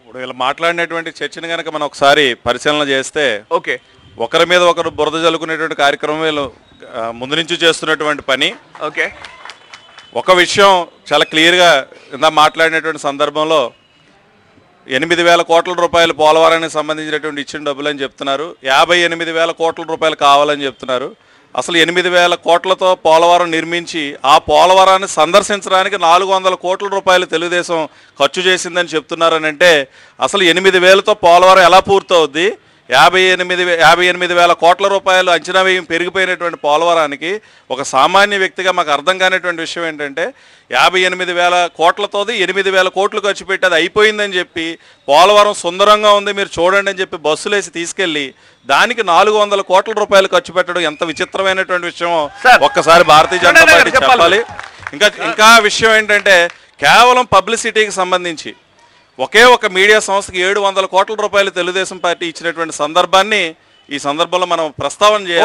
ఇప్పుడు వీళ్ళు మాట్లాడినటువంటి చర్చను కనుక మనం ఒకసారి పరిశీలన చేస్తే ఓకే ఒకరి మీద ఒకరు బురద జల్లుకునేటువంటి కార్యక్రమం వీళ్ళు ఆ, ముందు నుంచి చేస్తున్నటువంటి పని ఓకే ఒక విషయం చాలా క్లియర్గా ఇందా మాట్లాడినటువంటి సందర్భంలో ఎనిమిది వేల కోట్ల రూపాయలు పోలవరానికి సంబంధించినటువంటి ఇచ్చిన డబ్బులు అని చెప్తున్నారు యాభై ఎనిమిది వేల కోట్ల రూపాయలు కావాలని చెప్తున్నారు అసలు ఎనిమిది వేల కోట్లతో పోలవరం నిర్మించి ఆ పోలవరాన్ని సందర్శించడానికి నాలుగు వందల కోట్ల రూపాయలు తెలుగుదేశం ఖర్చు చేసిందని చెప్తున్నారని అంటే అసలు ఎనిమిది వేలతో పోలవరం ఎలా పూర్తవుద్ది యాభై ఎనిమిది వే- యాభై ఎనిమిది వేల కోట్ల రూపాయలు అంచనా వ్యయం పెరిగిపోయినటువంటి పోలవరానికి ఒక సామాన్య వ్యక్తిగా మాకు అర్థం కానిటువంటి విషయం ఏంటంటే యాభై ఎనిమిది వేల కోట్లతోది ఎనిమిది వేల కోట్లు ఖర్చు పెట్టి అది అయిపోయిందని చెప్పి పోలవరం సుందరంగా ఉంది మీరు చూడండి అని చెప్పి బస్సులేసి తీసుకెళ్ళి దానికి నాలుగు వందల కోట్ల రూపాయలు ఖర్చు పెట్టడం ఎంత విచిత్రమైనటువంటి విషయమో సార్, ఒక్కసారి భారతీయ జనతా చూడండి పార్టీ చెప్పాలి. చెప్పాలి ఇంకా ఇంకా విషయం ఏంటంటే కేవలం పబ్లిసిటీకి సంబంధించి ఒకే ఒక మీడియా సంస్థకి ఏడు వందల కోట్ల రూపాయలు తెలుగుదేశం పార్టీ ఇచ్చినటువంటి సందర్భాన్ని ఈ సందర్భంలో మనం ప్రస్తావన చేయాలి